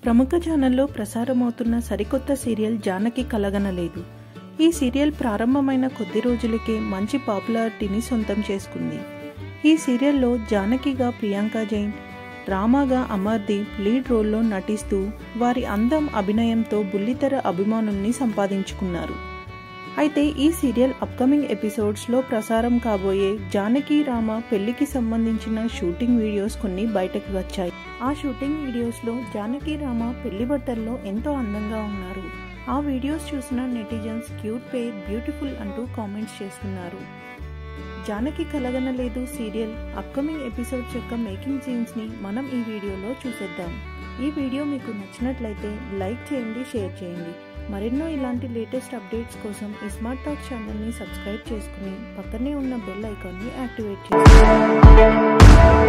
ప్రముఖ ఛానల్లో ప్రసారమవుతున్న సరికొత్త సీరియల్ జానకి కలగనలేదు ఈ సీరియల్ ప్రారంభమైన కొద్ది రోజులకే మంచి పాపులారిటీని సొంతం చేసుకుంది ఈ సీరియల్లో జానకిగా ప్రియాంక జైన్ రామాగా అమర్దీప్ లీడ్ రోల్లో నటిస్తూ వారి అందం అభినయంతో బుల్లితెర అభిమానుల్ని సంపాదించుకున్నారు అయితే ఈ సీరియల్ అప్కమింగ్ ఎపిసోడ్స్లో ప్రసారం కాబోయే జానకి రామ పెళ్లికి సంబంధించిన షూటింగ్ వీడియోస్ కొన్ని బయటకు వచ్చాయి ఆ షూటింగ్ వీడియోస్లో జానకి రామ పెళ్లి బట్టల్లో ఎంతో అందంగా ఉన్నారు ఆ వీడియోస్ చూసిన నెటిజన్స్ క్యూట్ పేర్ బ్యూటిఫుల్ అంటూ కామెంట్స్ చేస్తున్నారు జానకి కలగనలేదు సీరియల్ అప్కమింగ్ ఎపిసోడ్స్ యొక్క మేకింగ్ సీన్స్ని మనం ఈ వీడియోలో చూసేద్దాం ఈ వీడియో మీకు నచ్చినట్లయితే లైక్ చేయండి షేర్ చేయండి మరెన్నో ఇలాంటి లేటెస్ట్ అప్డేట్స్ కోసం ఈ స్మార్ట్ టాక్ ఛానల్ని సబ్స్క్రైబ్ చేసుకుని పక్కనే ఉన్న బెల్ ఐకాన్ని యాక్టివేట్ చేయండి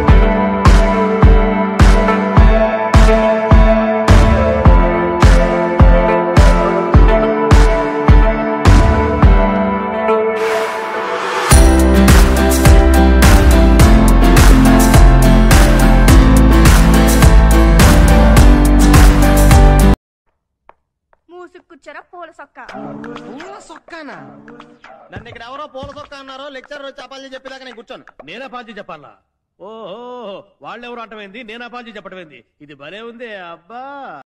మూసుకుచ్చరా పూల సొక్క పూల సొక్కానా నన్ను ఇక్కడ ఎవరో పూల సొక్క అన్నారో లెక్చరర్ వచ్చి అపాలి చెప్పేదాకా నేను కూర్చోను నేనా పాంచి చెప్పాలా ఓహో వాళ్ళెవరు అంటమైంది నేనా పాంచి చెప్పటమైంది ఇది భలే ఉంది అబ్బా